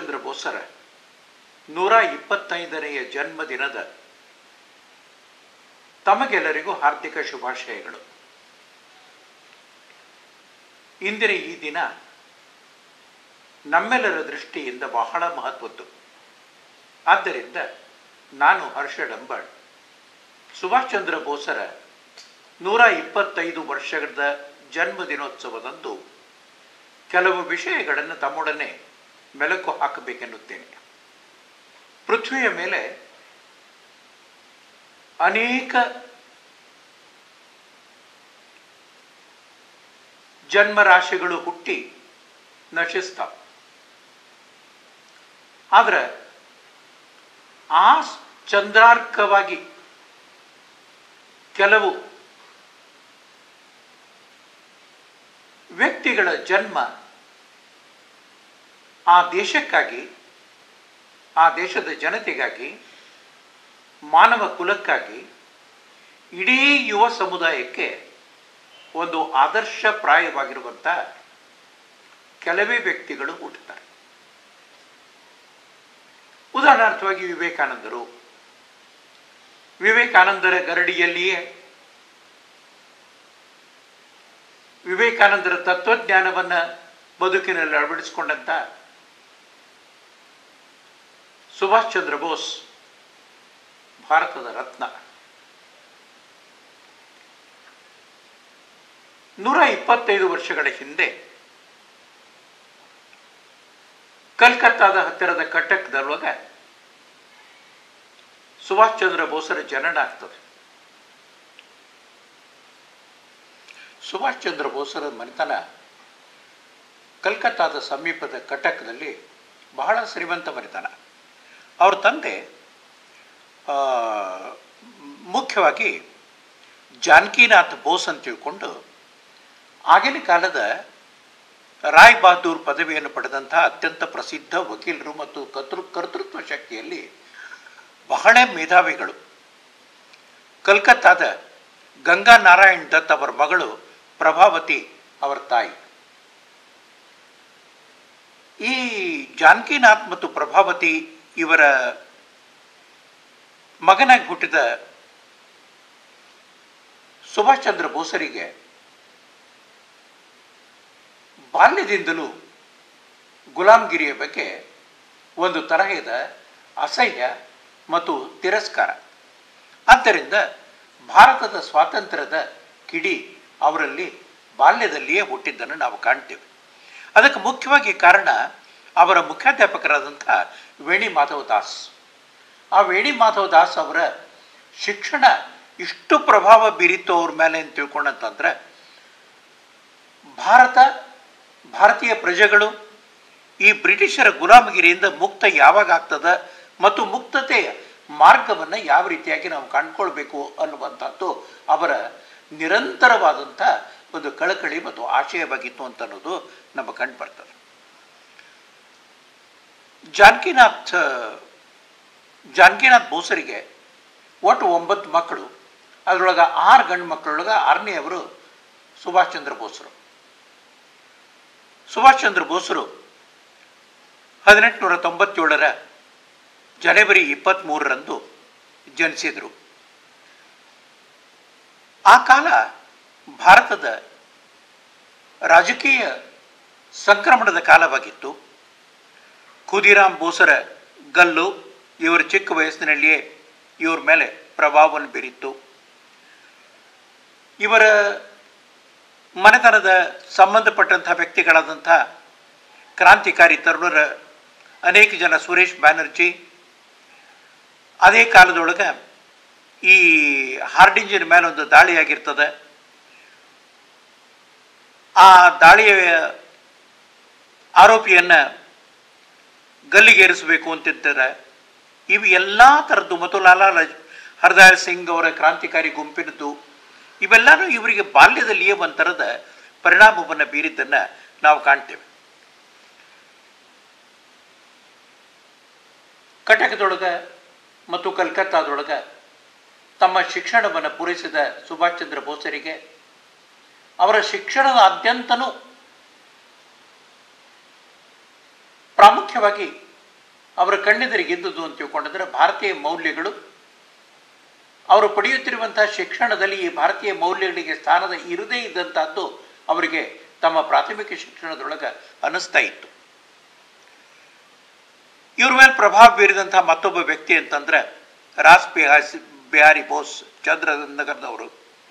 ಚಂದ್ರ ಬೋಸರ ನೂರ ಇಪ್ಪತ್ತೈದನೆಯ ಜನ್ಮದಿನದ ತಮಗೆಲ್ಲರಿಗೂ ಹಾರ್ದಿಕ ಶುಭಾಶಯಗಳು ಇಂದಿನ ಈ ದಿನ ನಮ್ಮೆಲ್ಲರ ದೃಷ್ಟಿಯಿಂದ ಬಹಳ ಮಹತ್ವದ್ದು ಆದ್ದರಿಂದ ನಾನು ಹರ್ಷ ಡಂಬಾಳ್ ಸುಭಾಷ್ ಚಂದ್ರ ಬೋಸರ ನೂರ ಇಪ್ಪತ್ತೈದು ವರ್ಷದ ಜನ್ಮದಿನೋತ್ಸವದಂದು ಕೆಲವು ವಿಷಯಗಳನ್ನು ತಮ್ಮೊಡನೆ ಮೆಲುಕು ಹಾಕಬೇಕೆನ್ನುತ್ತೇನೆ ಪೃಥ್ವಿಯ ಮೇಲೆ ಅನೇಕ ಜನ್ಮರಾಶಿಗಳು ಹುಟ್ಟಿ ನಶಿಸ್ತಾವ ಆದ್ರೆ ಆ ಚಂದ್ರಾರ್ಕವಾಗಿ ಕೆಲವು ವ್ಯಕ್ತಿಗಳ ಜನ್ಮ ಆ ದೇಶಕ್ಕಾಗಿ ಆ ದೇಶದ ಜನತೆಗಾಗಿ ಮಾನವ ಕುಲಕ್ಕಾಗಿ ಇಡೀ ಯುವ ಸಮುದಾಯಕ್ಕೆ ಒಂದು ಆದರ್ಶಪ್ರಾಯವಾಗಿರುವಂಥ ಕೆಲವೇ ವ್ಯಕ್ತಿಗಳು ಹುಟ್ಟುತ್ತಾರೆ ಉದಾಹರಣಾರ್ಥವಾಗಿ ವಿವೇಕಾನಂದರು ವಿವೇಕಾನಂದರ ಗರಡಿಯಲ್ಲಿಯೇ ವಿವೇಕಾನಂದರ ತತ್ವಜ್ಞಾನವನ್ನು ಬದುಕಿನಲ್ಲಿ ಅಳವಡಿಸಿಕೊಂಡಂತ ಸುಭಾಷ್ ಚಂದ್ರ ಬೋಸ್ ಭಾರತದ ರತ್ನ ನೂರ ಇಪ್ಪತ್ತೈದು ವರ್ಷಗಳ ಹಿಂದೆ ಕಲ್ಕತ್ತಾದ ಹತ್ತಿರದ ಕಟಕ್ದಲ್ವಾಗ ಸುಭಾಷ್ ಚಂದ್ರ ಬೋಸರ ಜನನ ಆಗ್ತದೆ ಸುಭಾಷ್ ಚಂದ್ರ ಬೋಸರ ಮನೆತನ ಕಲ್ಕತ್ತಾದ ಸಮೀಪದ ಕಟಕ್ದಲ್ಲಿ ಬಹಳ ಶ್ರೀಮಂತ ಮನೆತನ ಅವ್ರ ತಂದೆ ಆ, ಮುಖ್ಯವಾಗಿ ಜಾನಕಿನಾಥ್ ಬೋಸ್ ಅಂತ ತಿಳ್ಕೊಂಡು ಆಗಿನ ಕಾಲದ ರಾಯ್ ಬಹದ್ದೂರ್ ಪದವಿಯನ್ನು ಪಡೆದಂಥ ಅತ್ಯಂತ ಪ್ರಸಿದ್ಧ ವಕೀಲರು ಮತ್ತು ಕರ್ತೃ ಕರ್ತೃತ್ವ ಶಕ್ತಿಯಲ್ಲಿ ಬಹಳ ಮೇಧಾವಿಗಳು ಕಲ್ಕತ್ತಾದ ಗಂಗಾ ನಾರಾಯಣ್ ದತ್ ಅವರ ಮಗಳು ಪ್ರಭಾವತಿ ಅವರ ತಾಯಿ ಈ ಜಾನಕಿನಾಥ್ ಮತ್ತು ಪ್ರಭಾವತಿ ಇವರ ಮಗನಾಗಿ ಹುಟ್ಟಿದ ಸುಭಾಷ್ ಚಂದ್ರ ಬೋಸರಿಗೆ ಬಾಲ್ಯದಿಂದಲೂ ಗುಲಾಮ್ಗಿರಿಯ ಬಗ್ಗೆ ಒಂದು ತರಹದ ಅಸಹ್ಯ ಮತ್ತು ತಿರಸ್ಕಾರ ಆದ್ದರಿಂದ ಭಾರತದ ಸ್ವಾತಂತ್ರ್ಯದ ಕಿಡಿ ಅವರಲ್ಲಿ ಬಾಲ್ಯದಲ್ಲಿಯೇ ಹುಟ್ಟಿದ್ದನ್ನು ನಾವು ಕಾಣ್ತೇವೆ ಅದಕ್ಕೆ ಮುಖ್ಯವಾಗಿ ಕಾರಣ ಅವರ ಮುಖ್ಯಾಧ್ಯಾಪಕರಾದಂಥ ವೇಣಿ ಮಾಧವ ದಾಸ್ ಆ ವೇಣಿ ಮಾಧವ ದಾಸ್ ಅವರ ಶಿಕ್ಷಣ ಇಷ್ಟು ಪ್ರಭಾವ ಬೀರಿತ್ತು ಅವ್ರ ಮೇಲೆ ಅಂತ ತಿಳ್ಕೊಂಡಂತಂದ್ರೆ ಭಾರತ ಭಾರತೀಯ ಪ್ರಜೆಗಳು ಈ ಬ್ರಿಟಿಷರ ಗುಲಾಮಗಿರಿಯಿಂದ ಮುಕ್ತ ಯಾವಾಗ ಆಗ್ತದ ಮತ್ತು ಮುಕ್ತತೆಯ ಮಾರ್ಗವನ್ನು ಯಾವ ರೀತಿಯಾಗಿ ನಾವು ಕಂಡುಕೊಳ್ಬೇಕು ಅನ್ನುವಂಥದ್ದು ಅವರ ನಿರಂತರವಾದಂಥ ಒಂದು ಕಳಕಳಿ ಮತ್ತು ಆಶಯವಾಗಿತ್ತು ಅಂತ ಅನ್ನೋದು ನಮ್ಮ ಕಂಡು ಬರ್ತದೆ ಜಾನಕಿನಾಥ್ ಜಾನಕಿನಾಥ್ ಬೋಸರಿಗೆ ಒಟ್ಟು ಒಂಬತ್ತು ಮಕ್ಕಳು ಅದರೊಳಗೆ ಆರು ಗಂಡು ಮಕ್ಕಳೊಳಗೆ ಆರನೆಯವರು ಸುಭಾಷ್ ಚಂದ್ರ ಬೋಸರು ಸುಭಾಷ್ ಚಂದ್ರ ಬೋಸರು ಹದಿನೆಂಟುನೂರ ತೊಂಬತ್ತೇಳರ ಜನವರಿ ಇಪ್ಪತ್ತ್ಮೂರರಂದು ಜನಿಸಿದರು ಆ ಕಾಲ ಭಾರತದ ರಾಜಕೀಯ ಸಂಕ್ರಮಣದ ಕಾಲವಾಗಿತ್ತು ಖುದಿರಾಮ್ ಬೋಸರ ಗಲ್ಲು ಇವರ ಚಿಕ್ಕ ವಯಸ್ಸಿನಲ್ಲಿಯೇ ಇವ್ರ ಮೇಲೆ ಪ್ರಭಾವವನ್ನು ಬೀರಿತ್ತು ಇವರ ಮನೆತನದ ಸಂಬಂಧಪಟ್ಟಂಥ ವ್ಯಕ್ತಿಗಳಾದಂಥ ಕ್ರಾಂತಿಕಾರಿ ತರುಣರ ಅನೇಕ ಜನ ಸುರೇಶ್ ಬ್ಯಾನರ್ಜಿ ಅದೇ ಕಾಲದೊಳಗೆ ಈ ಹಾರ್ಡಿಂಜಿನ ಮೇಲೆ ಒಂದು ದಾಳಿಯಾಗಿರ್ತದೆ ಆ ದಾಳಿಯ ಆರೋಪಿಯನ್ನು ಗಲ್ಲಿಗೇರಿಸಬೇಕು ಅಂತಿದ್ದಾರೆ ಇವು ಎಲ್ಲ ಥರದ್ದು ಮತ್ತು ಲಾಲಾ ಲಜ್ ಹರ್ದಯಾಲ್ ಸಿಂಗ್ ಅವರ ಕ್ರಾಂತಿಕಾರಿ ಗುಂಪಿನದ್ದು ಇವೆಲ್ಲನೂ ಇವರಿಗೆ ಬಾಲ್ಯದಲ್ಲಿಯೇ ಒಂಥರದ ಪರಿಣಾಮವನ್ನು ಬೀರಿದ್ದನ್ನು ನಾವು ಕಾಣ್ತೇವೆ ಕಟಕದೊಳಗೆ ಮತ್ತು ಕಲ್ಕತ್ತಾದೊಳಗೆ ತಮ್ಮ ಶಿಕ್ಷಣವನ್ನು ಪೂರೈಸಿದ ಸುಭಾಷ್ ಚಂದ್ರ ಬೋಸರಿಗೆ ಅವರ ಶಿಕ್ಷಣದಾದ್ಯಂತನೂ ಪ್ರಾಮುಖ್ಯವಾಗಿ ಅವರ ಕಣ್ಣೆದುರಿಗಿದ್ದುದು ಅಂತ ತಿಳ್ಕೊಂಡ್ರೆ ಭಾರತೀಯ ಮೌಲ್ಯಗಳು ಅವರು ಪಡೆಯುತ್ತಿರುವಂತಹ ಶಿಕ್ಷಣದಲ್ಲಿ ಈ ಭಾರತೀಯ ಮೌಲ್ಯಗಳಿಗೆ ಸ್ಥಾನದ ಇರದೇ ಇದ್ದಂತಹದ್ದು ಅವರಿಗೆ ತಮ್ಮ ಪ್ರಾಥಮಿಕ ಶಿಕ್ಷಣದೊಳಗೆ ಅನ್ನಿಸ್ತಾ ಇತ್ತು ಇವ್ರ ಮೇಲೆ ಪ್ರಭಾವ ಬೀರಿದಂತಹ ಮತ್ತೊಬ್ಬ ವ್ಯಕ್ತಿ ಅಂತಂದ್ರೆ ರಾಸ್ ಬಿಹಾರಿ ಬಿಹಾರಿ ಬೋಸ್ ಚಂದ್ರನಗರದವರು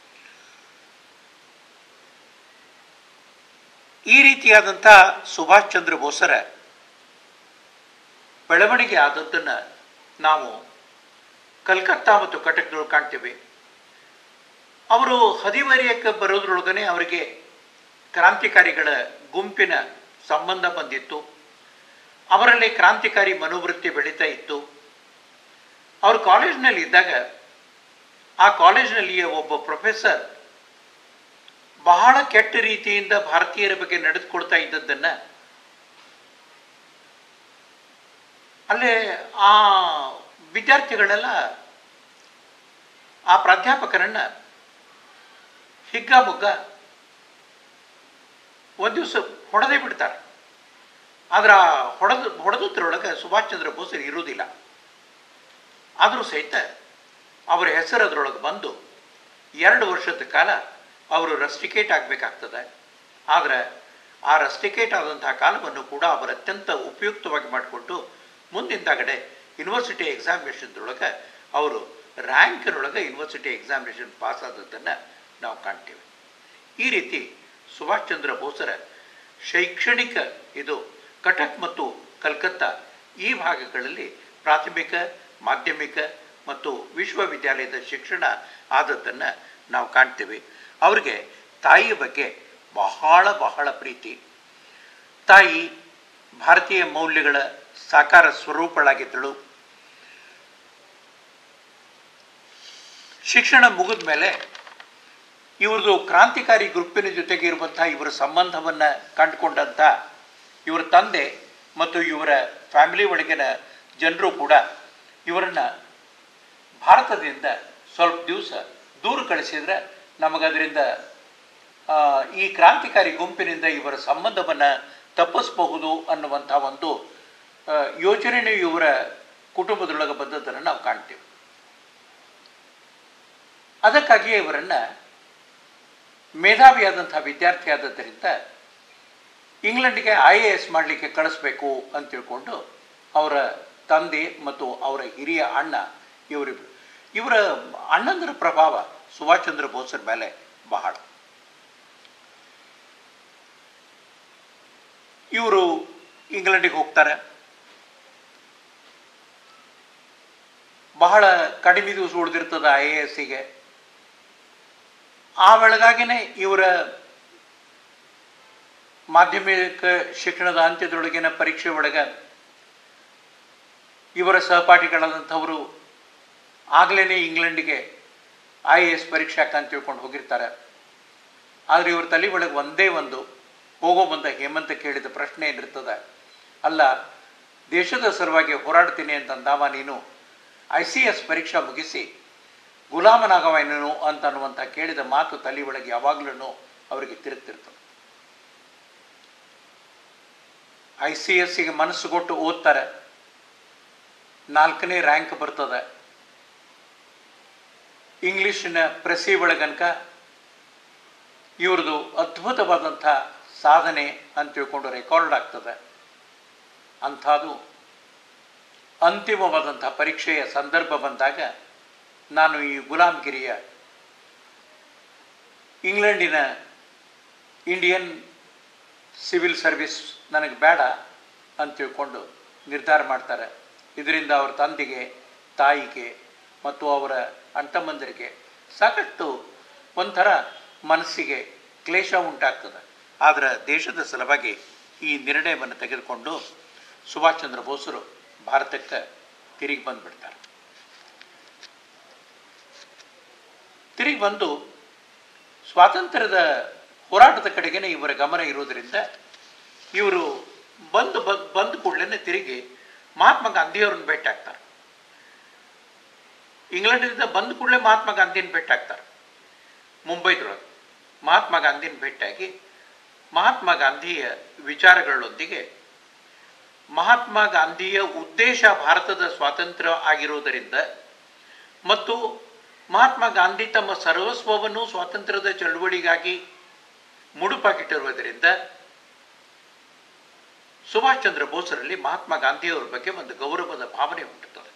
ಈ ರೀತಿಯಾದಂಥ ಸುಭಾಷ್ ಚಂದ್ರ ಬೋಸರ ಬೆಳವಣಿಗೆ ಆದದ್ದನ್ನು ನಾವು ಕಲ್ಕತ್ತಾ ಮತ್ತು ಕಟಕ್ನೊಳಗೆ ಕಾಣ್ತೇವೆ ಅವರು ಹದಿವರಿಯಕ್ಕೆ ಬರೋದ್ರೊಳಗನೆ ಅವರಿಗೆ ಕ್ರಾಂತಿಕಾರಿಗಳ ಗುಂಪಿನ ಸಂಬಂಧ ಬಂದಿತ್ತು ಅವರಲ್ಲಿ ಕ್ರಾಂತಿಕಾರಿ ಮನೋವೃತ್ತಿ ಬೆಳೀತಾ ಇತ್ತು ಅವರು ಕಾಲೇಜ್ನಲ್ಲಿ ಇದ್ದಾಗ ಆ ಕಾಲೇಜ್ನಲ್ಲಿಯ ಒಬ್ಬ ಪ್ರೊಫೆಸರ್ ಬಹಳ ಕೆಟ್ಟ ರೀತಿಯಿಂದ ಭಾರತೀಯರ ಬಗ್ಗೆ ನಡೆದುಕೊಳ್ತಾ ಇದ್ದದ್ದನ್ನು ಅಲ್ಲೇ ಆ ವಿದ್ಯಾರ್ಥಿಗಳೆಲ್ಲ ಆ ಪ್ರಾಧ್ಯಾಪಕರನ್ನ ಹಿಗ್ಗಾಮುಗ್ಗ ಒಂದು ದಿವಸ ಹೊಡೆದೇ ಬಿಡ್ತಾರೆ ಆದ್ರೆ ಆ ಹೊಡೆದು ಹೊಡೆದದ್ರೊಳಗೆ ಸುಭಾಷ್ ಚಂದ್ರ ಬೋಸರು ಇರುವುದಿಲ್ಲ ಆದರೂ ಸಹಿತ ಅವರ ಹೆಸರು ಅದರೊಳಗೆ ಬಂದು ಎರಡು ವರ್ಷದ ಕಾಲ ಅವರು ರಸ್ಟಿಕೇಟ್ ಆಗಬೇಕಾಗ್ತದೆ ಆದರೆ ಆ ರಸ್ಟಿಕೇಟ್ ಆದಂತಹ ಕಾಲವನ್ನು ಕೂಡ ಅವರು ಅತ್ಯಂತ ಉಪಯುಕ್ತವಾಗಿ ಮಾಡಿಕೊಂಡು ಮುಂದಿಂದಾಗಡೆ ಯೂನಿವರ್ಸಿಟಿ ಎಕ್ಸಾಮಿನೇಷನ್ದೊಳಗೆ ಅವರು ರ್ಯಾಂಕ್ನೊಳಗೆ ಯೂನಿವರ್ಸಿಟಿ ಎಕ್ಸಾಮಿನೇಷನ್ ಪಾಸ್ ಆದದ್ದನ್ನು ನಾವು ಕಾಣ್ತೇವೆ ಈ ರೀತಿ ಸುಭಾಷ್ ಚಂದ್ರ ಬೋಸರ ಶೈಕ್ಷಣಿಕ ಇದು ಕಟಕ್ ಮತ್ತು ಕಲ್ಕತ್ತಾ ಈ ಭಾಗಗಳಲ್ಲಿ ಪ್ರಾಥಮಿಕ ಮಾಧ್ಯಮಿಕ ಮತ್ತು ವಿಶ್ವವಿದ್ಯಾಲಯದ ಶಿಕ್ಷಣ ಆದದ್ದನ್ನು ನಾವು ಕಾಣ್ತೇವೆ ಅವರಿಗೆ ತಾಯಿಯ ಬಗ್ಗೆ ಬಹಳ ಬಹಳ ಪ್ರೀತಿ ತಾಯಿ ಭಾರತೀಯ ಮೌಲ್ಯಗಳ ಸಾಕಾರ ಸ್ವರೂಪಳಾಗಿದ್ದಳು ಶಿಕ್ಷಣ ಮುಗಿದ ಮೇಲೆ ಇವ್ರದ್ದು ಕ್ರಾಂತಿಕಾರಿ ಗ್ರೂಪಿನ ಜೊತೆಗೆ ಇರುವಂಥ ಇವರ ಸಂಬಂಧವನ್ನು ಕಂಡುಕೊಂಡಂಥ ಇವರ ತಂದೆ ಮತ್ತು ಇವರ ಫ್ಯಾಮಿಲಿ ಒಳಗಿನ ಜನರು ಕೂಡ ಇವರನ್ನು ಭಾರತದಿಂದ ಸ್ವಲ್ಪ ದಿವಸ ದೂರ ಕಳಿಸಿದ್ರೆ ನಮಗದರಿಂದ ಈ ಕ್ರಾಂತಿಕಾರಿ ಗುಂಪಿನಿಂದ ಇವರ ಸಂಬಂಧವನ್ನು ತಪ್ಪಿಸಬಹುದು ಅನ್ನುವಂಥ ಒಂದು ಯೋಚನೆಯೂ ಇವರ ಕುಟುಂಬದೊಳಗೆ ಬಂದದ್ದನ್ನು ನಾವು ಕಾಣ್ತೇವೆ ಅದಕ್ಕಾಗಿಯೇ ಇವರನ್ನು ಮೇಧಾವಿಯಾದಂಥ ವಿದ್ಯಾರ್ಥಿ ಆದದ್ದರಿಂದ ಇಂಗ್ಲೆಂಡ್ಗೆ ಐ ಎ ಎಸ್ ಮಾಡಲಿಕ್ಕೆ ಕಳಿಸ್ಬೇಕು ಅಂತ ತಿಳ್ಕೊಂಡು ಅವರ ತಂದೆ ಮತ್ತು ಅವರ ಹಿರಿಯ ಅಣ್ಣ ಇವರಿಬ್ಬರು ಇವರ ಅಣ್ಣಂದರ ಪ್ರಭಾವ ಸುಭಾಷ್ ಚಂದ್ರ ಬೋಸರ ಮೇಲೆ ಬಹಳ ಇವರು ಇಂಗ್ಲೆಂಡಿಗೆ ಹೋಗ್ತಾರೆ ಬಹಳ ಕಡಿಮೆ ದಿವಸ ಉಳಿದಿರ್ತದೆ ಐ ಎ ಎಸ್ಸಿಗೆ ಆ ಬೆಳಗಾಗಿನೇ ಇವರ ಮಾಧ್ಯಮಿಕ ಶಿಕ್ಷಣದ ಅಂತ್ಯದೊಳಗಿನ ಪರೀಕ್ಷೆ ಒಳಗೆ ಇವರ ಸಹಪಾಠಿಗಳಾದಂಥವರು ಆಗಲೇ ಇಂಗ್ಲೆಂಡಿಗೆ ಐ ಎ ಎಸ್ ಪರೀಕ್ಷಾಕ ಅಂತ ತಿಳ್ಕೊಂಡು ಹೋಗಿರ್ತಾರೆ ಆದರೆ ಇವ್ರ ತಲೆ ಒಳಗೆ ಒಂದೇ ಒಂದು ಹೋಗೋ ಬಂದ ಹೇಮಂತ ಕೇಳಿದ ಪ್ರಶ್ನೆ ಏನಿರ್ತದೆ ಅಲ್ಲ ದೇಶದ ಸಲುವಾಗಿ ಹೋರಾಡ್ತೀನಿ ಅಂತಂದಾವ ನೀನು ಐ ಸಿ ಎಸ್ ಪರೀಕ್ಷಾ ಮುಗಿಸಿ ಗುಲಾಮನಾಗವೇನು ಅಂತ ಅನ್ನುವಂಥ ಕೇಳಿದ ಮಾತು ತಲೆ ಒಳಗೆ ಯಾವಾಗಲೂ ಅವರಿಗೆ ತಿರುಗ್ತಿರ್ತದೆ ಐ ಸಿ ಎಸ್ಸಿಗೆ ಮನಸ್ಸು ಕೊಟ್ಟು ಓದ್ತಾರೆ ನಾಲ್ಕನೇ ರ್ಯಾಂಕ್ ಬರ್ತದೆ ಇಂಗ್ಲೀಷಿನ ಪ್ರಸಿ ಒಳಗನಕ ಇವ್ರದ್ದು ಅದ್ಭುತವಾದಂಥ ಸಾಧನೆ ಅಂತ ತಿಳ್ಕೊಂಡು ರೆಕಾರ್ಡ್ ಆಗ್ತದೆ ಅಂಥದ್ದು ಅಂತಿಮವಾದಂಥ ಪರೀಕ್ಷೆಯ ಸಂದರ್ಭ ಬಂದಾಗ ನಾನು ಈ ಗುಲಾಮ್ಗಿರಿಯ ಇಂಗ್ಲೆಂಡಿನ ಇಂಡಿಯನ್ ಸಿವಿಲ್ ಸರ್ವಿಸ್ ನನಗೆ ಬೇಡ ಅಂತ ತಿಳ್ಕೊಂಡು ನಿರ್ಧಾರ ಮಾಡ್ತಾರೆ ಇದರಿಂದ ಅವರ ತಂದೆಗೆ ತಾಯಿಗೆ ಮತ್ತು ಅವರ ಅಣ್ತಮ್ಮಂದರಿಗೆ ಸಾಕಷ್ಟು ಒಂಥರ ಮನಸ್ಸಿಗೆ ಕ್ಲೇಶ ಉಂಟಾಗ್ತದೆ ಆದರೆ ದೇಶದ ಸಲುವಾಗಿ ಈ ನಿರ್ಣಯವನ್ನು ತೆಗೆದುಕೊಂಡು ಸುಭಾಷ್ ಚಂದ್ರ ಬೋಸರು ಭಾರತಕ್ಕೆ ತಿರುಗಿ ಬಂದುಬಿಡ್ತಾರೆ ತಿರುಗಿ ಬಂದು ಸ್ವಾತಂತ್ರ್ಯದ ಹೋರಾಟದ ಕಡೆಗೇನೆ ಇವರ ಗಮನ ಇರೋದರಿಂದ ಇವರು ಬಂದು ಬಂದ ಕೂಡಲೇ ತಿರುಗಿ ಮಹಾತ್ಮ ಗಾಂಧಿಯವ್ರನ್ನ ಭೇಟಿ ಆಗ್ತಾರೆ ಇಂಗ್ಲೆಂಡಿಂದ ಬಂದ ಕೂಡಲೇ ಮಹಾತ್ಮ ಗಾಂಧಿನ ಭೇಟಿ ಆಗ್ತಾರೆ ಮುಂಬೈದೊಳಗೆ ಮಹಾತ್ಮ ಗಾಂಧಿನ ಭೇಟಿಯಾಗಿ ಮಹಾತ್ಮ ಗಾಂಧಿಯ ವಿಚಾರಗಳೊಂದಿಗೆ ಮಹಾತ್ಮ ಗಾಂಧಿಯ ಉದ್ದೇಶ ಭಾರತದ ಸ್ವಾತಂತ್ರ್ಯ ಆಗಿರುವುದರಿಂದ ಮತ್ತು ಮಹಾತ್ಮ ಗಾಂಧಿ ತಮ್ಮ ಸರ್ವಸ್ವವನ್ನು ಸ್ವಾತಂತ್ರ್ಯದ ಚಳುವಳಿಗಾಗಿ ಮುಡುಪಾಗಿಟ್ಟಿರುವುದರಿಂದ ಸುಭಾಷ್ ಚಂದ್ರ ಬೋಸರಲ್ಲಿ ಮಹಾತ್ಮ ಗಾಂಧಿಯವರ ಬಗ್ಗೆ ಒಂದು ಗೌರವದ ಭಾವನೆ ಹುಟ್ಟುತ್ತದೆ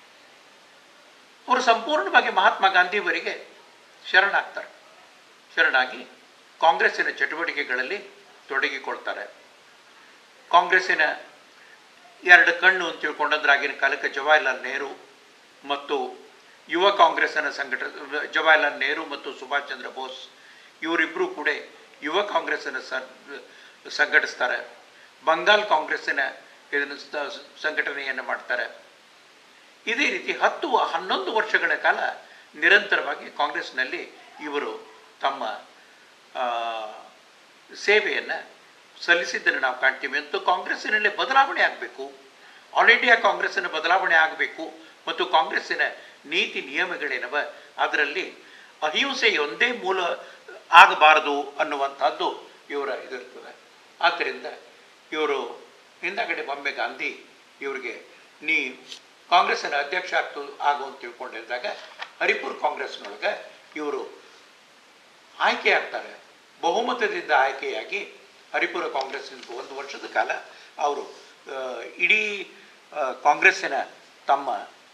ಅವರು ಸಂಪೂರ್ಣವಾಗಿ ಮಹಾತ್ಮ ಗಾಂಧಿಯವರಿಗೆ ಶರಣಾಗ್ತಾರೆ ಶರಣಾಗಿ ಕಾಂಗ್ರೆಸ್ಸಿನ ಚಟುವಟಿಕೆಗಳಲ್ಲಿ ತೊಡಗಿಕೊಳ್ತಾರೆ ಕಾಂಗ್ರೆಸ್ಸಿನ ಎರಡು ಕಣ್ಣು ಅಂತ ತಿಳ್ಕೊಂಡಂದ್ರೆ ಆಗಿನ ಕಾಲಕ್ಕೆ ಜವಾಹರ್ಲಾಲ್ ನೆಹರು ಮತ್ತು ಯುವ ಕಾಂಗ್ರೆಸ್ಸಿನ ಸಂಘಟ ಜವಾಹರ್ಲಾಲ್ ನೆಹರು ಮತ್ತು ಸುಭಾಷ್ ಚಂದ್ರ ಬೋಸ್ ಇವರಿಬ್ಬರು ಕೂಡ ಯುವ ಕಾಂಗ್ರೆಸ್ಸನ್ನು ಸಂಘಟಿಸ್ತಾರೆ ಬಂಗಾಲ್ ಕಾಂಗ್ರೆಸ್ಸಿನ ಇದನ್ನು ಸ- ಸಂಘಟನೆಯನ್ನು ಮಾಡ್ತಾರೆ ಇದೇ ರೀತಿ ಹತ್ತು ಹನ್ನೊಂದು ವರ್ಷಗಳ ಕಾಲ ನಿರಂತರವಾಗಿ ಕಾಂಗ್ರೆಸ್ನಲ್ಲಿ ಇವರು ತಮ್ಮ ಆ, ಸೇವೆಯನ್ನು ಸಲ್ಲಿಸಿದ್ದನ್ನು ನಾವು ಕಾಣ್ತೀವಿ ಮತ್ತು ಕಾಂಗ್ರೆಸ್ಸಿನಲ್ಲಿ ಬದಲಾವಣೆ ಆಗಬೇಕು ಆಲ್ ಇಂಡಿಯಾ ಕಾಂಗ್ರೆಸ್ಸಿನ ಬದಲಾವಣೆ ಆಗಬೇಕು ಮತ್ತು ಕಾಂಗ್ರೆಸ್ಸಿನ ನೀತಿ ನಿಯಮಗಳೇನವ ಅದರಲ್ಲಿ ಅಹಿಂಸೆಯೊಂದೇ ಮೂಲ ಆಗಬಾರದು ಅನ್ನುವಂಥದ್ದು ಇವರ ಇದಿರ್ತದೆ ಆದ್ದರಿಂದ ಇವರು ಹಿಂದಗಡೆ ಒಮ್ಮೆ ಗಾಂಧಿ ಇವರಿಗೆ ನೀ ಕಾಂಗ್ರೆಸ್ಸಿನ ಅಧ್ಯಕ್ಷ ಆಗ್ತು ಆಗು ಅಂತ ತಿಳ್ಕೊಂಡಿದ್ದಾಗ ಹರಿಪುರ್ ಕಾಂಗ್ರೆಸ್ನೊಳಗೆ ಇವರು ಆಯ್ಕೆ ಆಗ್ತಾರೆ ಬಹುಮತದಿಂದ ಆಯ್ಕೆಯಾಗಿ ಹರಿಪುರ ಕಾಂಗ್ರೆಸ್ನಿಂದ ಒಂದು ವರ್ಷದ ಕಾಲ ಅವರು ಆ, ಇಡೀ ಆ, ಕಾಂಗ್ರೆಸ್ಸಿನ ತಮ್ಮ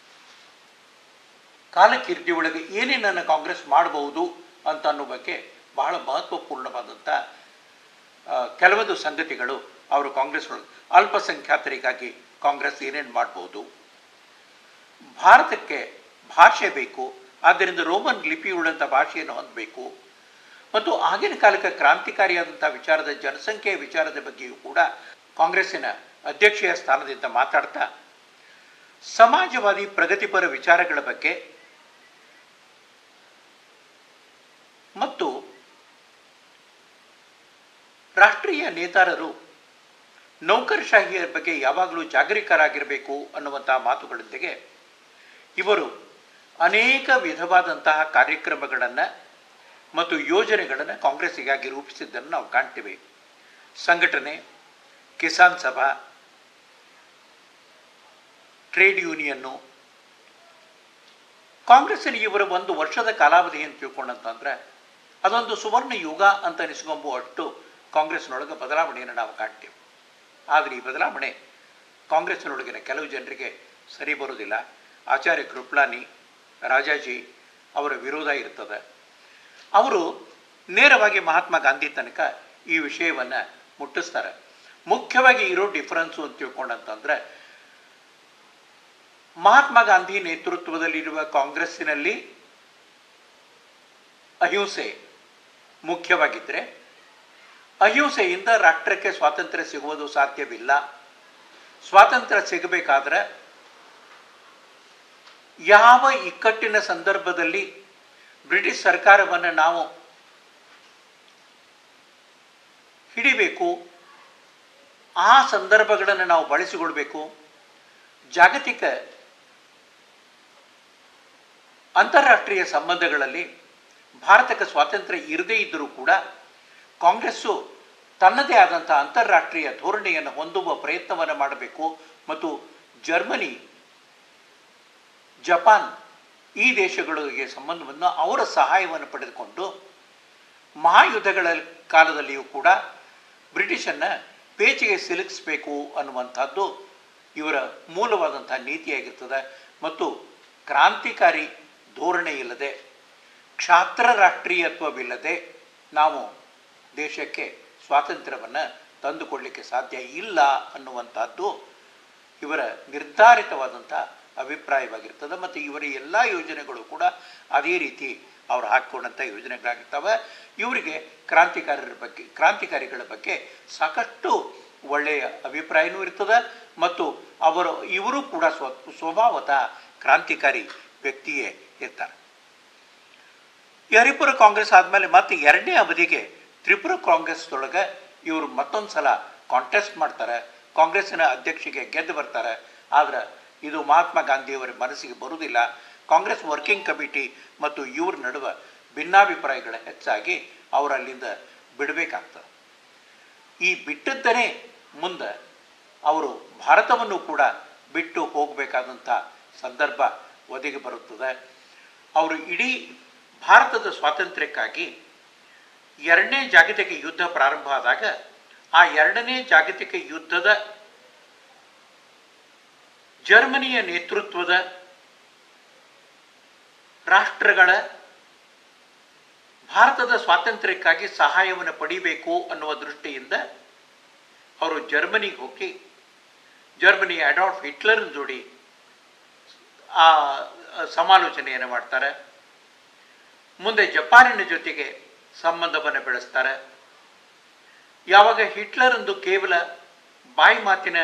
ಕಾಲಕೀರ್ತಿ ಒಳಗೆ ಏನೇನನ್ನು ಕಾಂಗ್ರೆಸ್ ಮಾಡಬಹುದು ಅಂತ ಅನ್ನೋ ಬಗ್ಗೆ ಬಹಳ ಮಹತ್ವಪೂರ್ಣವಾದಂಥ ಆ, ಕೆಲವೊಂದು ಸಂಗತಿಗಳು ಅವರು ಕಾಂಗ್ರೆಸ್ ಒಳಗೆ ಅಲ್ಪಸಂಖ್ಯಾತರಿಗಾಗಿ ಕಾಂಗ್ರೆಸ್ ಏನೇನು ಮಾಡ್ಬೋದು ಭಾರತಕ್ಕೆ ಭಾಷೆ ಬೇಕು ಆದ್ದರಿಂದ ರೋಮನ್ ಲಿಪಿಯುಳ್ಳಂಥ ಭಾಷೆಯನ್ನು ಹೊಂದಬೇಕು ಮತ್ತು ಆಗಿನ ಕಾಲಕ್ಕೆ ಕ್ರಾಂತಿಕಾರಿಯಾದಂಥ ವಿಚಾರದ ಜನಸಂಖ್ಯೆಯ ವಿಚಾರದ ಬಗ್ಗೆಯೂ ಕೂಡ ಕಾಂಗ್ರೆಸ್ಸಿನ ಅಧ್ಯಕ್ಷೀಯ ಸ್ಥಾನದಿಂದ ಮಾತಾಡ್ತಾ ಸಮಾಜವಾದಿ ಪ್ರಗತಿಪರ ವಿಚಾರಗಳ ಬಗ್ಗೆ ಮತ್ತು ರಾಷ್ಟ್ರೀಯ ನೇತಾರರು ನೌಕರಶಾಹಿಯ ಬಗ್ಗೆ ಯಾವಾಗಲೂ ಜಾಗರೂಕರಾಗಿರಬೇಕು ಅನ್ನುವಂತಹ ಮಾತುಗಳೊಂದಿಗೆ ಇವರು ಅನೇಕ ವಿಧವಾದಂತಹ ಕಾರ್ಯಕ್ರಮಗಳನ್ನು ಮತ್ತು ಯೋಜನೆಗಳನ್ನು ಕಾಂಗ್ರೆಸ್ಸಿಗಾಗಿ ರೂಪಿಸಿದ್ದನ್ನು ನಾವು ಕಾಣ್ತೀವಿ ಸಂಘಟನೆ ಕಿಸಾನ್ ಸಭಾ ಟ್ರೇಡ್ ಯೂನಿಯನ್ನು ಕಾಂಗ್ರೆಸ್ಸಿನ ಇವರ ಒಂದು ವರ್ಷದ ಕಾಲಾವಧಿ ಅಂತ ತಿಳ್ಕೊಂಡಂತಂದ್ರೆ ಅದೊಂದು ಸುವರ್ಣ ಯುಗ ಅಂತ ಅನಿಸ್ಕೊಂಬುವಷ್ಟು ಕಾಂಗ್ರೆಸ್ನೊಳಗೆ ಬದಲಾವಣೆಯನ್ನು ನಾವು ಕಾಣ್ತೀವಿ ಆದರೆ ಈ ಬದಲಾವಣೆ ಕಾಂಗ್ರೆಸ್ನೊಳಗಿನ ಕೆಲವು ಜನರಿಗೆ ಸರಿ ಬರೋದಿಲ್ಲ ಆಚಾರ್ಯ ಕೃಪ್ಲಾನಿ ರಾಜಾಜಿ ಅವರ ವಿರೋಧ ಇರ್ತದೆ ಅವರು ನೇರವಾಗಿ ಮಹಾತ್ಮ ಗಾಂಧಿ ತನಕ ಈ ವಿಷಯವನ್ನು ಮುಟ್ಟಿಸ್ತಾರೆ ಮುಖ್ಯವಾಗಿ ಇರೋ ಡಿಫರೆನ್ಸು ಅಂತ ತಿಳ್ಕೊಂಡಂತಂದ್ರೆ ಮಹಾತ್ಮ ಗಾಂಧಿ ನೇತೃತ್ವದಲ್ಲಿರುವ ಕಾಂಗ್ರೆಸ್ಸಿನಲ್ಲಿ ಅಹಿಂಸೆ ಮುಖ್ಯವಾಗಿದ್ದರೆ ಅಹಿಂಸೆಯಿಂದ ರಾಷ್ಟ್ರಕ್ಕೆ ಸ್ವಾತಂತ್ರ್ಯ ಸಿಗುವುದು ಸಾಧ್ಯವಿಲ್ಲ ಸ್ವಾತಂತ್ರ್ಯ ಸಿಗಬೇಕಾದ್ರೆ ಯಾವ ಇಕ್ಕಟ್ಟಿನ ಸಂದರ್ಭದಲ್ಲಿ ಬ್ರಿಟಿಷ್ ಸರ್ಕಾರವನ್ನು ನಾವು ಹಿಡಿಬೇಕು ಆ ಸಂದರ್ಭಗಳನ್ನು ನಾವು ಬಳಸಿಕೊಳ್ಬೇಕು ಜಾಗತಿಕ ಅಂತಾರಾಷ್ಟ್ರೀಯ ಸಂಬಂಧಗಳಲ್ಲಿ ಭಾರತಕ್ಕೆ ಸ್ವಾತಂತ್ರ್ಯ ಇರದೇ ಇದ್ದರೂ ಕೂಡ ಕಾಂಗ್ರೆಸ್ಸು ತನ್ನದೇ ಆದಂಥ ಅಂತಾರಾಷ್ಟ್ರೀಯ ಧೋರಣೆಯನ್ನು ಹೊಂದುವ ಪ್ರಯತ್ನವನ್ನು ಮಾಡಬೇಕು ಮತ್ತು ಜರ್ಮನಿ ಜಪಾನ್ ಈ ದೇಶಗಳಿಗೆ ಸಂಬಂಧವನ್ನು ಅವರ ಸಹಾಯವನ್ನು ಪಡೆದುಕೊಂಡು ಮಹಾಯುದ್ಧಗಳ ಕಾಲದಲ್ಲಿಯೂ ಕೂಡ ಬ್ರಿಟಿಷನ್ನು ಪೇಚಿಗೆ ಸಿಲುಕಿಸಬೇಕು ಅನ್ನುವಂಥದ್ದು ಇವರ ಮೂಲವಾದಂಥ ನೀತಿಯಾಗಿರ್ತದೆ ಮತ್ತು ಕ್ರಾಂತಿಕಾರಿ ಧೋರಣೆ ಇಲ್ಲದೆ ಕ್ಷಾತ್ರ ರಾಷ್ಟ್ರೀಯತ್ವವಿಲ್ಲದೆ ನಾವು ದೇಶಕ್ಕೆ ಸ್ವಾತಂತ್ರ್ಯವನ್ನು ತಂದುಕೊಡಲಿಕ್ಕೆ ಸಾಧ್ಯ ಇಲ್ಲ ಅನ್ನುವಂಥದ್ದು ಇವರ ನಿರ್ಧಾರಿತವಾದಂಥ ಅಭಿಪ್ರಾಯವಾಗಿರ್ತದೆ ಮತ್ತು ಇವರ ಎಲ್ಲ ಯೋಜನೆಗಳು ಕೂಡ ಅದೇ ರೀತಿ ಅವ್ರು ಹಾಕ್ಕೊಂಡಂಥ ಯೋಜನೆಗಳಾಗಿರ್ತವೆ ಇವರಿಗೆ ಕ್ರಾಂತಿಕಾರರ ಬಗ್ಗೆ ಕ್ರಾಂತಿಕಾರಿಗಳ ಬಗ್ಗೆ ಸಾಕಷ್ಟು ಒಳ್ಳೆಯ ಅಭಿಪ್ರಾಯವೂ ಇರ್ತದೆ ಮತ್ತು ಅವರು ಇವರು ಕೂಡ ಸ್ವ ಸ್ವಭಾವತಃ ಕ್ರಾಂತಿಕಾರಿ ವ್ಯಕ್ತಿಯೇ ಇರ್ತಾರೆ ಈ ಹರಿಪುರ ಕಾಂಗ್ರೆಸ್ ಆದಮೇಲೆ ಮತ್ತೆ ಎರಡನೇ ಅವಧಿಗೆ ತ್ರಿಪುರ ಕಾಂಗ್ರೆಸ್ದೊಳಗೆ ಇವರು ಮತ್ತೊಂದು ಸಲ ಕಾಂಟೆಸ್ಟ್ ಮಾಡ್ತಾರೆ ಕಾಂಗ್ರೆಸ್ಸಿನ ಅಧ್ಯಕ್ಷಿಗೆ ಗೆದ್ದು ಬರ್ತಾರೆ ಆದ್ರೆ ಇದು ಮಹಾತ್ಮ ಗಾಂಧಿಯವರ ಮನಸ್ಸಿಗೆ ಬರುವುದಿಲ್ಲ ಕಾಂಗ್ರೆಸ್ ವರ್ಕಿಂಗ್ ಕಮಿಟಿ ಮತ್ತು ಇವ್ರ ನಡುವೆ ಭಿನ್ನಾಭಿಪ್ರಾಯಗಳ ಹೆಚ್ಚಾಗಿ ಅವರು ಅಲ್ಲಿಂದ ಬಿಡಬೇಕಾಗ್ತದೆ ಈ ಬಿಟ್ಟದ್ದನೇ ಮುಂದೆ ಅವರು ಭಾರತವನ್ನು ಕೂಡ ಬಿಟ್ಟು ಹೋಗಬೇಕಾದಂಥ ಸಂದರ್ಭ ಒದಗಿ ಬರುತ್ತದೆ ಅವರು ಇಡೀ ಭಾರತದ ಸ್ವಾತಂತ್ರ್ಯಕ್ಕಾಗಿ ಎರಡನೇ ಜಾಗತಿಕ ಯುದ್ಧ ಪ್ರಾರಂಭ ಆದಾಗ ಆ ಎರಡನೇ ಜಾಗತಿಕ ಯುದ್ಧದ ಜರ್ಮನಿಯ ನೇತೃತ್ವದ ರಾಷ್ಟ್ರಗಳ ಭಾರತದ ಸ್ವಾತಂತ್ರ್ಯಕ್ಕಾಗಿ ಸಹಾಯವನ್ನು ಪಡಿಬೇಕು ಅನ್ನುವ ದೃಷ್ಟಿಯಿಂದ ಅವರು ಜರ್ಮನಿಗೆ ಹೋಗಿ ಜರ್ಮನಿಯ ಅಡಾಲ್ಫ್ ಹಿಟ್ಲರ್ ಜೋಡಿ ಆ ಸಮಾಲೋಚನೆಯನ್ನು ಮಾಡ್ತಾರೆ ಮುಂದೆ ಜಪಾನಿನ ಜೊತೆಗೆ ಸಂಬಂಧವನ್ನು ಬೆಳೆಸ್ತಾರೆ ಯಾವಾಗ ಹಿಟ್ಲರ್ ಎಂದು ಕೇವಲ ಬಾಯಿ ಮಾತಿನ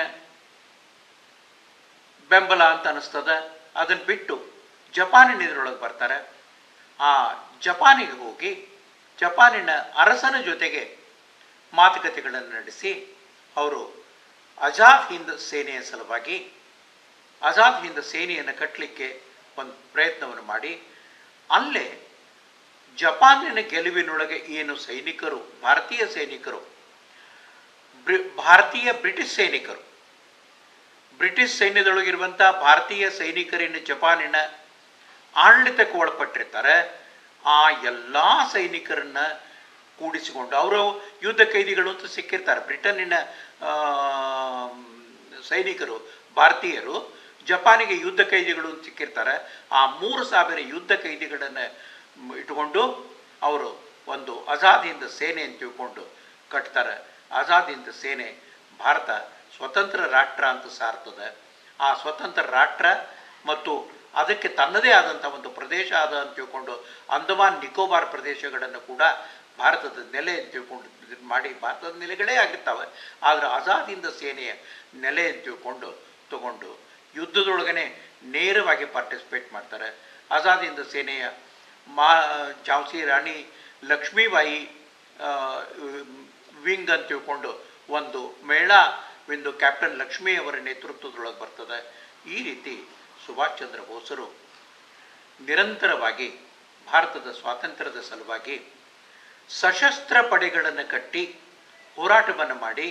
ಬೆಂಬಲ ಅಂತ ಅನಿಸ್ತದ ಅದನ್ನು ಬಿಟ್ಟು ಜಪಾನಿನ ಇದರೊಳಗೆ ಬರ್ತಾರೆ ಆ ಜಪಾನಿಗೆ ಹೋಗಿ ಜಪಾನಿನ ಅರಸನ ಜೊತೆಗೆ ಮಾತುಕತೆಗಳನ್ನು ನಡೆಸಿ ಅವರು ಆಜಾದ್ ಹಿಂದ್ ಸೇನೆಯ ಸಲುವಾಗಿ ಆಜಾದ್ ಹಿಂದ್ ಸೇನೆಯನ್ನು ಕಟ್ಟಲಿಕ್ಕೆ ಒಂದು ಪ್ರಯತ್ನವನ್ನು ಮಾಡಿ ಅಲ್ಲೇ ಜಪಾನಿನ ಗೆಲುವಿನೊಳಗೆ ಏನು ಸೈನಿಕರು ಭಾರತೀಯ ಸೈನಿಕರು ಬ್ರಿ- ಭಾರತೀಯ ಬ್ರಿಟಿಷ್ ಸೈನಿಕರು ಬ್ರಿಟಿಷ್ ಸೈನ್ಯದೊಳಗಿರುವಂಥ ಭಾರತೀಯ ಸೈನಿಕರಿನ ಜಪಾನಿನ ಆಡಳಿತಕ್ಕೆ ಒಳಪಟ್ಟಿರ್ತಾರೆ ಆ ಎಲ್ಲ ಸೈನಿಕರನ್ನ ಕೂಡಿಸಿಕೊಂಡು ಅವರು ಯುದ್ಧ ಕೈದಿಗಳು ಅಂತ ಸಿಕ್ಕಿರ್ತಾರೆ ಬ್ರಿಟನ್ನಿನ ಆ, ಸೈನಿಕರು ಭಾರತೀಯರು ಜಪಾನಿಗೆ ಯುದ್ಧ ಕೈದಿಗಳು ಅಂತ ಸಿಕ್ಕಿರ್ತಾರೆ ಆ ಮೂರು ಸಾವಿರ ಯುದ್ಧ ಕೈದಿಗಳನ್ನು ಮ್, ಇಟ್ಕೊಂಡು ಅವರು ಒಂದು ಆಜಾದ್ ಹಿಂದ್ ಸೇನೆ ಅಂತ ತಿಳ್ಕೊಂಡು ಕಟ್ತಾರೆ ಆಜಾದ್ ಹಿಂದ್ ಸೇನೆ ಭಾರತ ಸ್ವತಂತ್ರ ರಾಷ್ಟ್ರ ಅಂತ ಸಾರ್ತದೆ ಆ ಸ್ವತಂತ್ರ ರಾಷ್ಟ್ರ ಮತ್ತು ಅದಕ್ಕೆ ತನ್ನದೇ ಆದಂಥ ಒಂದು ಪ್ರದೇಶ ಅದ ಅಂತ ತಿಳ್ಕೊಂಡು ಅಂಡಮಾನ್ ನಿಕೋಬಾರ್ ಪ್ರದೇಶಗಳನ್ನು ಕೂಡ ಭಾರತದ ನೆಲೆ ಅಂತ ತಿಳ್ಕೊಂಡು ಇದ್ ಮಾಡಿ ಭಾರತದ ನೆಲೆಗಳೇ ಆಗಿರ್ತಾವೆ ಆದರೆ ಆಜಾದಿಂದ ಸೇನೆಯ ನೆಲೆ ಅಂತ ತಿಳ್ಕೊಂಡು ತಗೊಂಡು ಯುದ್ಧದೊಳಗನೆ ನೇರವಾಗಿ ಪಾರ್ಟಿಸಿಪೇಟ್ ಮಾಡ್ತಾರೆ ಆಜಾದಿಂದ ಸೇನೆಯ ಮಾ ಝಾನ್ಸಿ ರಾಣಿ ಲಕ್ಷ್ಮೀಬಾಯಿ ಆ, ವಿಂಗ್ ಅಂತ ತಿಳ್ಕೊಂಡು ಒಂದು ಮೇಳವಿಂದು ಕ್ಯಾಪ್ಟನ್ ಲಕ್ಷ್ಮೀ ಅವರ ನೇತೃತ್ವದೊಳಗೆ ಬರ್ತದೆ ಈ ರೀತಿ ಸುಭಾಷ್ ಚಂದ್ರ ಬೋಸರು ನಿರಂತರವಾಗಿ ಭಾರತದ ಸ್ವಾತಂತ್ರ್ಯದ ಸಲುವಾಗಿ ಸಶಸ್ತ್ರ ಪಡೆಗಳನ್ನು ಕಟ್ಟಿ ಹೋರಾಟವನ್ನು ಮಾಡಿ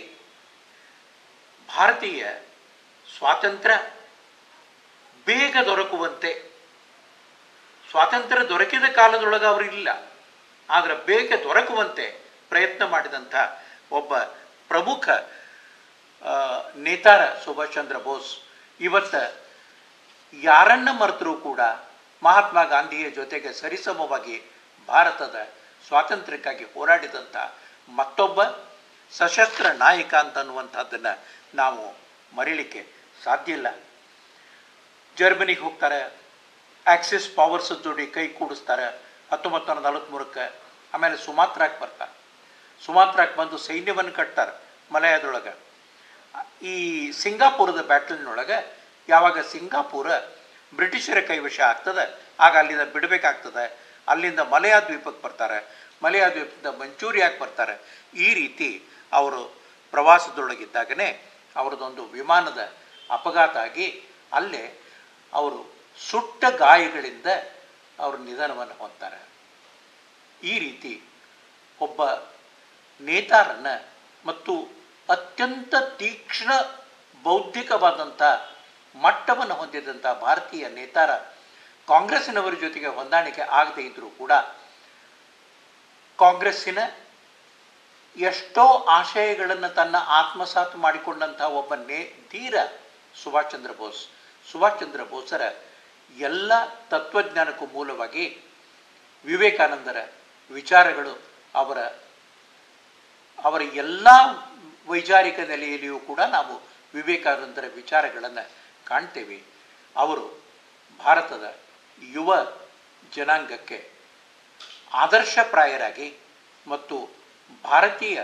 ಭಾರತೀಯ ಸ್ವಾತಂತ್ರ್ಯ ಬೇಗ ದೊರಕುವಂತೆ ಸ್ವಾತಂತ್ರ್ಯ ದೊರಕಿದ ಕಾಲದೊಳಗೆ ಅವರು ಇಲ್ಲ ಆದರೆ ಬೇಗ ದೊರಕುವಂತೆ ಪ್ರಯತ್ನ ಮಾಡಿದಂಥ ಒಬ್ಬ ಪ್ರಮುಖ ಆ, ನೇತಾರ ಸುಭಾಷ್ ಚಂದ್ರ ಬೋಸ್ ಇವತ್ತು ಯಾರನ್ನ ಮರೆತರೂ ಕೂಡ ಮಹಾತ್ಮ ಗಾಂಧಿಯ ಜೊತೆಗೆ ಸರಿಸಮವಾಗಿ ಭಾರತದ ಸ್ವಾತಂತ್ರ್ಯಕ್ಕಾಗಿ ಹೋರಾಡಿದಂಥ ಮತ್ತೊಬ್ಬ ಸಶಸ್ತ್ರ ನಾಯಕ ಅಂತ ಅನ್ನುವಂಥದ್ದನ್ನು ನಾವು ಮರೀಲಿಕ್ಕೆ ಸಾಧ್ಯ ಇಲ್ಲ ಜರ್ಮನಿಗೆ ಹೋಗ್ತಾರೆ ಆಕ್ಸಿಸ್ ಪವರ್ಸ್ ಜೋಡಿ ಕೈ ಕೂಡಿಸ್ತಾರೆ ಹತ್ತೊಂಬತ್ತು ನೂರ ನಲವತ್ತ್ಮೂರಕ್ಕೆ ಆಮೇಲೆ ಸುಮಾತ್ರಾಕ್ಕೆ ಬರ್ತಾರೆ ಸುಮಾತ್ರಾಕ್ಕೆ ಬಂದು ಸೈನ್ಯವನ್ನು ಕಟ್ತಾರೆ ಮಲಯದೊಳಗೆ ಈ ಸಿಂಗಾಪುರದ ಬ್ಯಾಟಲ್ನೊಳಗೆ ಯಾವಾಗ ಸಿಂಗಾಪುರ ಬ್ರಿಟಿಷರ ಕೈವಶ ಆಗ್ತದೆ ಆಗ ಅಲ್ಲಿಂದ ಬಿಡಬೇಕಾಗ್ತದೆ ಅಲ್ಲಿಂದ ಮಲಯ ದ್ವೀಪಕ್ಕೆ ಬರ್ತಾರೆ ಮಲಯ ದ್ವೀಪದಿಂದ ಮಂಚೂರಿಯಾಗೆ ಬರ್ತಾರೆ ಈ ರೀತಿ ಅವರು ಪ್ರವಾಸದೊಳಗಿದ್ದಾಗನೇ ಅವರದೊಂದು ವಿಮಾನದ ಅಪಘಾತ ಆಗಿ ಅಲ್ಲೇ ಅವರು ಸುಟ್ಟ ಗಾಯಗಳಿಂದ ಅವರು ನಿಧನವನ್ನು ಹೊಂದ್ತಾರೆ ಈ ರೀತಿ ಒಬ್ಬ ನೇತಾರನ್ನ ಮತ್ತು ಅತ್ಯಂತ ತೀಕ್ಷ್ಣ ಬೌದ್ಧಿಕವಾದಂಥ ಮಟ್ಟವನ್ನು ಹೊಂದಿದಂಥ ಭಾರತೀಯ ನೇತಾರ ಕಾಂಗ್ರೆಸ್ಸಿನವರ ಜೊತೆಗೆ ಹೊಂದಾಣಿಕೆ ಆಗದೇ ಇದ್ದರೂ ಕೂಡ ಕಾಂಗ್ರೆಸ್ಸಿನ ಎಷ್ಟೋ ಆಶಯಗಳನ್ನು ತನ್ನ ಆತ್ಮಸಾತ್ ಮಾಡಿಕೊಂಡಂಥ ಒಬ್ಬ ನೇ ಧೀರ ಸುಭಾಷ್ ಚಂದ್ರ ಬೋಸ್ ಸುಭಾಷ್ ಚಂದ್ರ ಬೋಸರ ಎಲ್ಲ ತತ್ವಜ್ಞಾನಕ್ಕೂ ಮೂಲವಾಗಿ ವಿವೇಕಾನಂದರ ವಿಚಾರಗಳು ಅವರ ಅವರ ಎಲ್ಲ ವೈಚಾರಿಕ ನೆಲೆಯಲ್ಲಿಯೂ ಕೂಡ ನಾವು ವಿವೇಕಾನಂದರ ವಿಚಾರಗಳನ್ನು ಕಾಣ್ತೇವೆ ಅವರು ಭಾರತದ ಯುವ ಜನಾಂಗಕ್ಕೆ ಆದರ್ಶಪ್ರಾಯರಾಗಿ ಮತ್ತು ಭಾರತೀಯ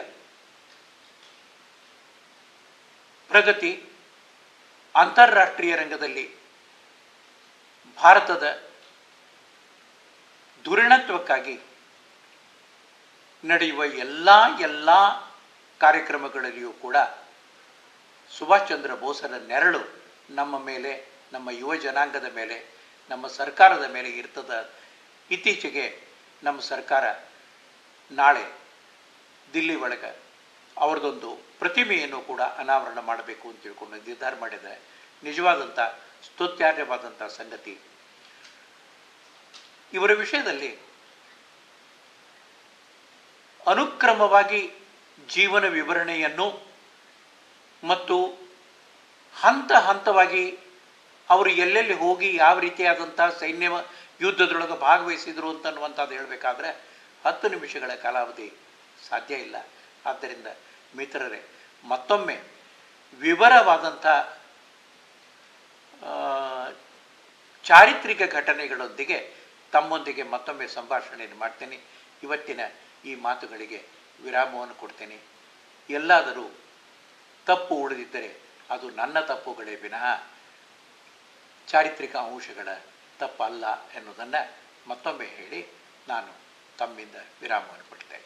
ಪ್ರಗತಿ ಅಂತಾರಾಷ್ಟ್ರೀಯ ರಂಗದಲ್ಲಿ ಭಾರತದ ಧುರೀಣತ್ವಕ್ಕಾಗಿ ನಡೆಯುವ ಎಲ್ಲ ಎಲ್ಲ ಕಾರ್ಯಕ್ರಮಗಳಲ್ಲಿಯೂ ಕೂಡ ಸುಭಾಷ್ ಚಂದ್ರ ಬೋಸರ ನೆರಳು ನಮ್ಮ ಮೇಲೆ ನಮ್ಮ ಯುವ ಜನಾಂಗದ ಮೇಲೆ ನಮ್ಮ ಸರ್ಕಾರದ ಮೇಲೆ ಇರ್ತದ ಇತ್ತೀಚೆಗೆ ನಮ್ಮ ಸರ್ಕಾರ ನಾಳೆ ದಿಲ್ಲಿ ಒಳಗೆ ಅವರದೊಂದು ಪ್ರತಿಮೆಯನ್ನು ಕೂಡ ಅನಾವರಣ ಮಾಡಬೇಕು ಅಂತ ತಿಳ್ಕೊಂಡು ನಿರ್ಧಾರ ಮಾಡಿದೆ ನಿಜವಾದಂಥ ಸ್ತುತ್ಯಾರ್ಯವಾದಂಥ ಸಂಗತಿ ಇವರ ವಿಷಯದಲ್ಲಿ ಅನುಕ್ರಮವಾಗಿ ಜೀವನ ವಿವರಣೆಯನ್ನು ಮತ್ತು ಹಂತ ಹಂತವಾಗಿ ಅವರು ಎಲ್ಲೆಲ್ಲಿ ಹೋಗಿ ಯಾವ ರೀತಿಯಾದಂಥ ಸೈನ್ಯ ಯುದ್ಧದೊಳಗೆ ಭಾಗವಹಿಸಿದರು ಅಂತನ್ನುವಂಥದ್ದು ಹೇಳಬೇಕಾದ್ರೆ ಹತ್ತು ನಿಮಿಷಗಳ ಕಾಲಾವಧಿ ಸಾಧ್ಯ ಇಲ್ಲ ಆದ್ದರಿಂದ ಮಿತ್ರರೇ ಮತ್ತೊಮ್ಮೆ ವಿವರವಾದಂಥ ಆ, ಚಾರಿತ್ರಿಕ ಘಟನೆಗಳೊಂದಿಗೆ ತಮ್ಮೊಂದಿಗೆ ಮತ್ತೊಮ್ಮೆ ಸಂಭಾಷಣೆಯನ್ನು ಮಾಡ್ತೇನೆ ಇವತ್ತಿನ ಈ ಮಾತುಗಳಿಗೆ ವಿರಾಮವನ್ನು ಕೊಡ್ತೇನೆ ಎಲ್ಲಾದರೂ ತಪ್ಪು ಉಳಿದಿದ್ದರೆ ಅದು ನನ್ನ ತಪ್ಪುಗಳೇ ವಿನಃ ಚಾರಿತ್ರಿಕ ಅಂಶಗಳ ತಪ್ಪಲ್ಲ ಎನ್ನುವುದನ್ನು ಮತ್ತೊಮ್ಮೆ ಹೇಳಿ ನಾನು ತಮ್ಮಿಂದ ವಿರಾಮವನ್ನು ಕೊಡ್ತೇನೆ